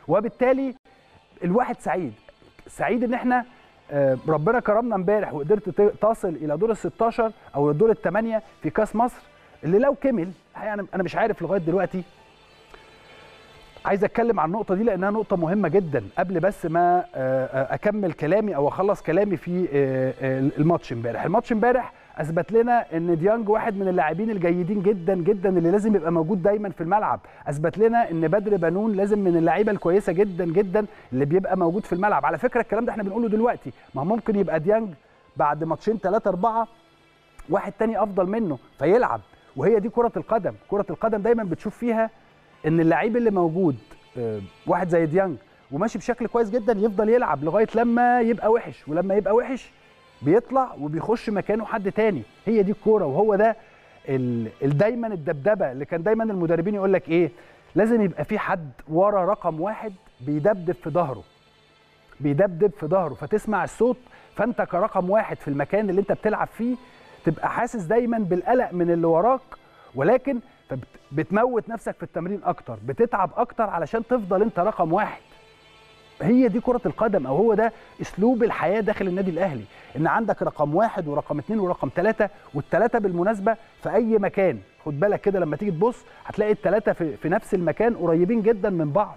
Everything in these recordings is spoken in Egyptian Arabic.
وبالتالي الواحد سعيد سعيد ان احنا آه، ربنا كرمنا امبارح وقدرت ت- تصل الى دور ال 16 او دور الثمانيه في كاس مصر اللي لو كمل الحقيقة انا انا مش عارف لغايه دلوقتي عايز اتكلم عن النقطه دي لانها نقطه مهمه جدا قبل بس ما آه، آه، اكمل كلامي او اخلص كلامي في آه، آه، الماتش امبارح الماتش امبارح اثبت لنا ان ديانج واحد من اللاعبين الجيدين جدا جدا اللي لازم يبقى موجود دايما في الملعب اثبت لنا ان بدر بنون لازم من اللعيبه الكويسه جدا جدا اللي بيبقى موجود في الملعب على فكره الكلام ده احنا بنقوله دلوقتي ما هو ممكن يبقى ديانج بعد ماتشين ثلاثه اربعه واحد تاني افضل منه فيلعب وهي دي كره القدم كره القدم دايما بتشوف فيها ان اللعيب اللي موجود آه، واحد زي ديانج وماشي بشكل كويس جدا يفضل يلعب لغايه لما يبقى وحش ولما يبقى وحش بيطلع وبيخش مكانه حد تاني هي دي الكوره وهو ده ال- ال- دايما الدبدبه اللي كان دايما المدربين يقول لك ايه لازم يبقى في حد ورا رقم واحد بيدبدب في ظهره بيدبدب في ظهره فتسمع الصوت فانت كرقم واحد في المكان اللي انت بتلعب فيه تبقى حاسس دايما بالقلق من اللي وراك ولكن فبت- بتموت نفسك في التمرين اكتر بتتعب اكتر علشان تفضل انت رقم واحد هي دي كرة القدم او هو ده اسلوب الحياة داخل النادي الاهلي ان عندك رقم واحد ورقم اتنين ورقم ثلاثة والثلاثة بالمناسبة في اي مكان خد بالك كده لما تيجي تبص هتلاقي الثلاثة في, في نفس المكان قريبين جدا من بعض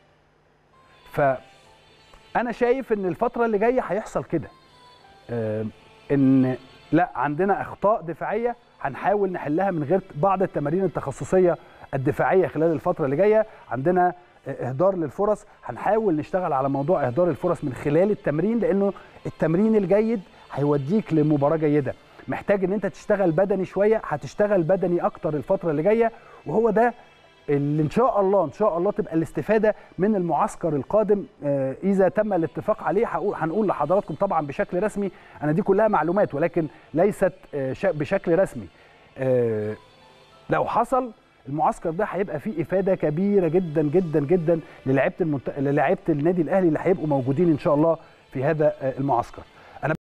فانا شايف ان الفترة اللي جاية هيحصل كده آه، ان لا عندنا اخطاء دفاعيه هنحاول نحلها من غير بعض التمارين التخصصيه الدفاعيه خلال الفتره اللي جايه عندنا آه، اهدار للفرص هنحاول نشتغل على موضوع اهدار الفرص من خلال التمرين لانه التمرين الجيد هيوديك لمباراه جيده محتاج ان انت تشتغل بدني شويه هتشتغل بدني اكتر الفتره اللي جايه وهو ده اللي ان شاء الله ان شاء الله تبقى الاستفاده من المعسكر القادم آه، اذا تم الاتفاق عليه هقول- هنقول لحضراتكم طبعا بشكل رسمي انا دي كلها معلومات ولكن ليست آه، شا- بشكل رسمي آه، لو حصل المعسكر ده هيبقى فيه افاده كبيره جدا جدا جدا للاعيبه المنت... للاعيبه النادي الاهلي اللي هيبقوا موجودين ان شاء الله في هذا آه، المعسكر